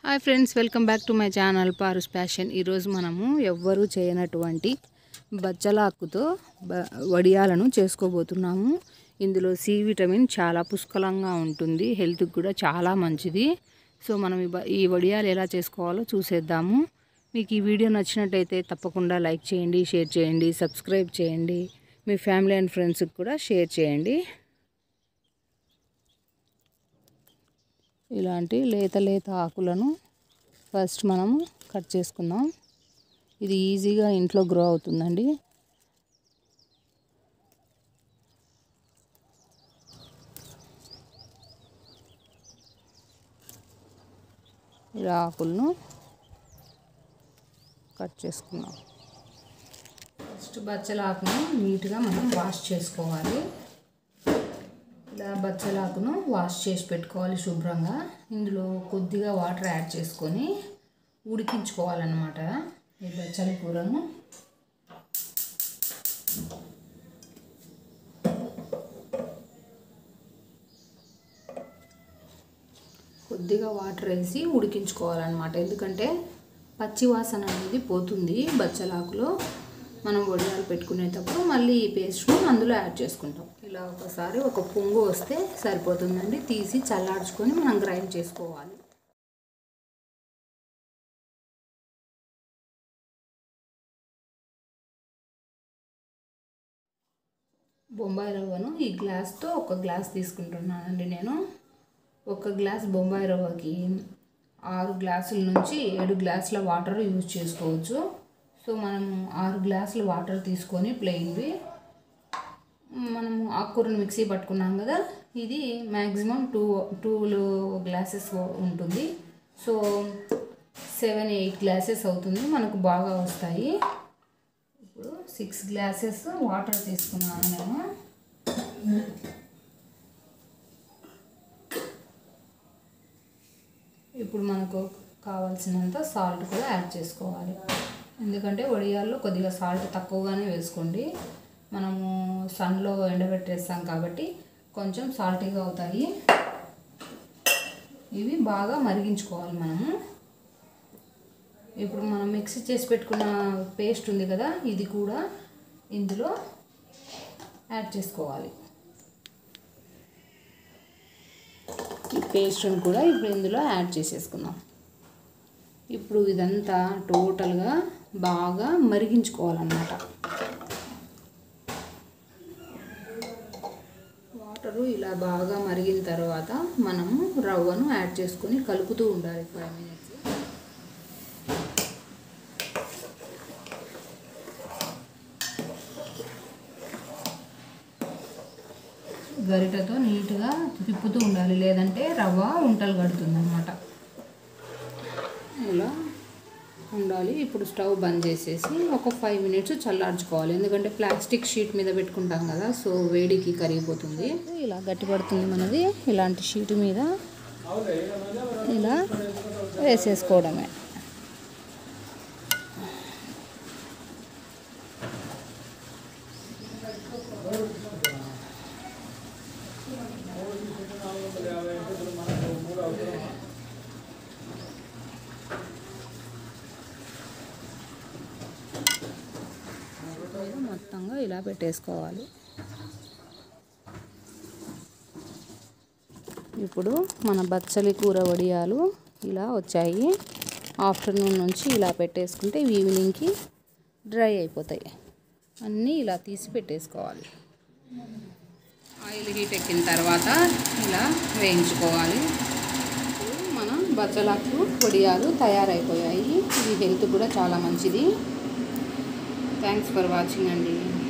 hi friends welcome back to my channel Paru's passion ఈరోజు మనము ఎవ్వరూ చేయనటువంటి బచ్చలాకుతో బ వడియాలను చేసుకోబోతున్నాము ఇందులో సి విటమిన్ చాలా పుష్కలంగా ఉంటుంది హెల్త్కి కూడా చాలా మంచిది సో మనం ఈ బ- ఈ వడియాలు ఎలా చేసుకోవాలో చూసేద్దాము మీకు ఈ వీడియో నచ్చినట్టయితే తప్పకుండా లైక్ చేయండి షేర్ చేయండి సబ్స్క్రైబ్ చేయండి మీ ఫ్యామిలీ అండ్ ఫ్రెండ్స్కి కూడా షేర్ చేయండి ఇలాంటి లేత లేత ఆకులను ఫస్ట్ మనము కట్ చేసుకుందాం ఇది ఈజీగా ఇంట్లో గ్రో అవుతుందండి ఇలా ఆకులను కట్ చేసుకుందాం ఫస్ట్ బచ్చల ఆకును నీట్గా మనం వాష్ చేసుకోవాలి ఇలా బచ్చలాకును వాష్ చేసి పెట్టుకోవాలి శుభ్రంగా ఇందులో కొద్దిగా వాటర్ యాడ్ చేసుకొని ఉడికించుకోవాలన్నమాట ఈ బచ్చల కూరను కొద్దిగా వాటర్ వేసి ఉడికించుకోవాలన్నమాట ఎందుకంటే పచ్చి వాసన అనేది పోతుంది బచ్చలాకులో మనం వడియాలు పెట్టుకునేటప్పుడు మళ్ళీ ఈ పేస్ట్ను అందులో యాడ్ చేసుకుంటాం ఇలా ఒకసారి ఒక పొంగు వస్తే సరిపోతుందండి తీసి చల్లార్చుకొని మనం గ్రైండ్ చేసుకోవాలి బొంబాయి రవ్వను ఈ గ్లాస్తో ఒక గ్లాస్ తీసుకుంటున్నానండి నేను ఒక గ్లాస్ బొంబాయి రవ్వకి ఆరు గ్లాసుల నుంచి ఏడు గ్లాసుల వాటర్ యూజ్ చేసుకోవచ్చు సో మనము ఆరు గ్లాసుల వాటర్ తీసుకొని ప్లెయిన్వి మనము ఆకుకూరను మిక్సీ పట్టుకున్నాం కదా ఇది మ్యాక్సిమం టూ టూ గ్లాసెస్ ఉంటుంది సో సెవెన్ ఎయిట్ గ్లాసెస్ అవుతుంది మనకు బాగా వస్తాయి ఇప్పుడు సిక్స్ గ్లాసెస్ వాటర్ తీసుకున్నాను నేను ఇప్పుడు మనకు కావాల్సినంత సాల్ట్ కూడా యాడ్ చేసుకోవాలి ఎందుకంటే వడియాల్లో కొద్దిగా సాల్ట్ తక్కువగానే వేసుకోండి మనము సన్లో ఎండబెట్టేస్తాం కాబట్టి కొంచెం సాల్టీగా అవుతాయి ఇవి బాగా మరిగించుకోవాలి మనము ఇప్పుడు మనం మిక్సీ చేసి పెట్టుకున్న పేస్ట్ ఉంది కదా ఇది కూడా ఇందులో యాడ్ చేసుకోవాలి ఈ పేస్ట్ని కూడా ఇప్పుడు ఇందులో యాడ్ చేసేసుకుందాం ఇప్పుడు ఇదంతా టోటల్గా బాగా మరిగించుకోవాలన్నమాట వాటరు ఇలా బాగా మరిగిన తర్వాత మనము రవ్వను యాడ్ చేసుకొని కలుపుతూ ఉండాలి ఫైవ్ మినిట్స్ గరిటతో నీట్గా తిప్పుతూ ఉండాలి లేదంటే రవ్వ ఉంటలు కడుతుంది అనమాట ఇలా ఉండాలి ఇప్పుడు స్టవ్ బంద్ చేసేసి ఒక ఫైవ్ మినిట్స్ చల్లార్చుకోవాలి ఎందుకంటే ప్లాస్టిక్ షీట్ మీద పెట్టుకుంటాం కదా సో వేడికి కరిగిపోతుంది ఇలా గట్టిపడుతుంది మనది ఇలాంటి షీట్ మీద ఇలా వేసేసుకోవడమే మీద మొత్తంగా ఇలా పెట్టేసుకోవాలి ఇప్పుడు మన బచ్చలి కూర వడియాలు ఇలా వచ్చాయి ఆఫ్టర్నూన్ నుంచి ఇలా పెట్టేసుకుంటే ఈవినింగ్కి డ్రై అయిపోతాయి అన్నీ ఇలా తీసి పెట్టేసుకోవాలి ఆయిల్ హీట్ ఎక్కిన తర్వాత ఇలా వేయించుకోవాలి ఇప్పుడు మన బచ్చలాకు వడియాలు తయారైపోయాయి ఇది హెల్త్ కూడా చాలా మంచిది థ్యాంక్స్ ఫర్ వాచింగ్ అండి